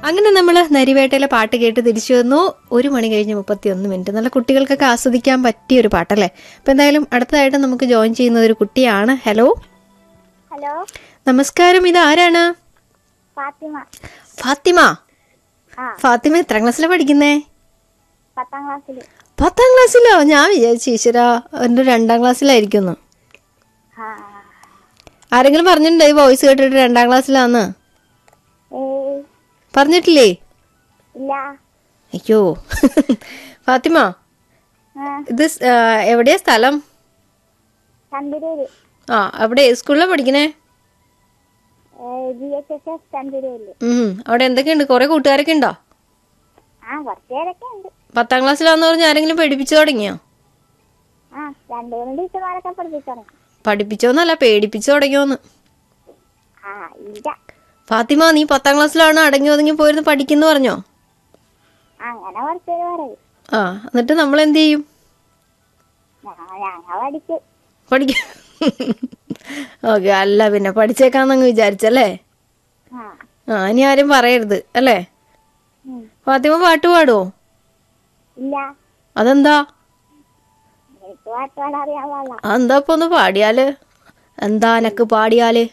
അങ്ങനെ നമ്മൾ നരിവേട്ടയിലെ പാട്ട് കേട്ട് തിരിച്ചു വന്നു ഒരു മണി കഴിഞ്ഞ് മുപ്പത്തി ഒന്ന് മിനിറ്റ് നല്ല കുട്ടികൾക്കൊക്കെ ആസ്വദിക്കാൻ പറ്റിയ ഒരു പാട്ടല്ലേ അപ്പം എന്തായാലും അടുത്തതായിട്ട് നമുക്ക് ജോയിൻ ചെയ്യുന്ന ഒരു കുട്ടിയാണ് ഹലോ ഹലോ നമസ്കാരം ഇത് ആരാണ് ഫാത്തിമ ഫാത്തിമ ആ ഫാത്തിമ എത്ര ക്ലാസ്സിലാണ് പഠിക്കുന്നേ പത്താം ക്ലാസ്സിൽ പത്താം ക്ലാസ്സിലോ ഞാൻ വിചാരിച്ചു ഈശ്വര എൻ്റെ രണ്ടാം ക്ലാസ്സിലായിരിക്കുന്നു ആ ആരെങ്കിലും പറഞ്ഞിട്ടുണ്ടോ ഈ വോയിസ് കേട്ടിട്ട് രണ്ടാം ക്ലാസ്സിലാന്ന് ഏയ് പറഞ്ഞിട്ടില്ലേ ഇല്ല അയ്യോ ഫാത്തിമ ആ ഇത് സ്- ആ, എവിടെയാ സ്ഥലം ചന്തിരൂര് ആ അവിടെ സ്കൂളിലാണ് പഠിക്കണേ ജി എച്ച് എസ് എസ് ചന്തിരൂരില് ഉം അവിടെ എന്തൊക്കെയുണ്ട് കുറെ കൂട്ടുകാരൊക്കെ ഉണ്ടോ ആ കുറച്ച് പേരൊക്കെ ഉണ്ട് പത്താം ക്ലാസ്സിലാന്ന് പറഞ്ഞ് ആരെങ്കിലും പഠിപ്പിച്ചു തുടങ്ങിയോ ആ രണ്ടു മൂന്ന് ടീച്ചർമാരൊക്കെ പഠിപ്പിച്ചു പഠിപ്പിച്ചോന്നല്ല പേടിപ്പിച്ചു തുടങ്ങിയോന്ന് ആ ഇല്ല ഫാത്തിമ നീ പത്താം ക്ലാസ്സിലാണ് അടങ്ങി ഒതുങ്ങി പോയിരുന്ന് പഠിക്കുന്നു പറഞ്ഞോ അങ്ങനെ കുറച്ച് പേര് പറയും ആ എന്നിട്ട് നമ്മൾ എന്ത് ചെയ്യും ഞാ- ഞങ്ങൾ പഠിച്ചു പഠിക്ക ഓക്കെ അല്ല പിന്നെ പഠിച്ചേക്കാന്നങ്ങ് വിചാരിച്ചല്ലേ ആ ആ ഇനി ആരും പറയരുത് അല്ലേ ഉം. ഫാത്തിമ പാട്ട് പാടുവോ ഇല്ല അതെന്താ എനിക്ക് പാട്ട് പാടാൻ അറിയാൻ പാടില്ല അതെന്താ ഇപ്പൊ ഒന്ന് പാടിയാല് എന്താ എനക്ക് പാടിയാല്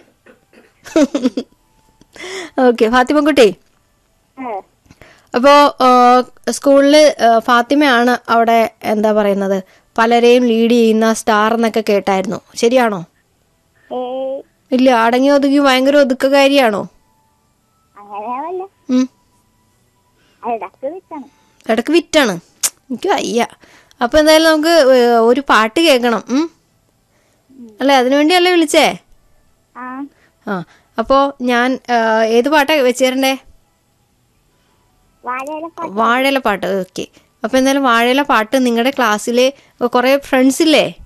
ഓക്കെ ഫാത്തിമ കുട്ടി ഏ, അപ്പോൾ സ്കൂളിൽ ഫാത്തിമയാണ് അവിടെ എന്താ പറയുന്നത് പലരെയും ലീഡ് ചെയ്യുന്ന സ്റ്റാർ എന്നൊക്കെ കേട്ടായിരുന്നു ശരിയാണോ ഏയ് ഇല്ല അടങ്ങി ഒതുങ്ങി ഭയങ്കര ഒതുക്കകാരിയാണോ അങ്ങനെയാവല്ല ഉം. ഇടക്ക് വിറ്റാണ് ഇടക്ക് വിറ്റാണ് എനിക്ക് വയ്യ അപ്പോൾ എന്തായാലും നമുക്ക് ഏ, ഒരു പാട്ട് കേൾക്കണം ഉം? അല്ലേ അതിനുവേണ്ടിയല്ലേ വിളിച്ചേ ആ ആ അപ്പോൾ ഞാൻ ആ, ഏത് പാട്ടാണ് വെച്ച് തരണ്ടേ വാഴയില പാട്ട് വാഴയില പാട്ട് ഓക്കെ അപ്പോൾ എന്തായാലും വാഴയില പാട്ട് നിങ്ങളുടെ ക്ലാസ്സിലെ കുറേ ഫ്രണ്ട്സ് ഇല്ലേ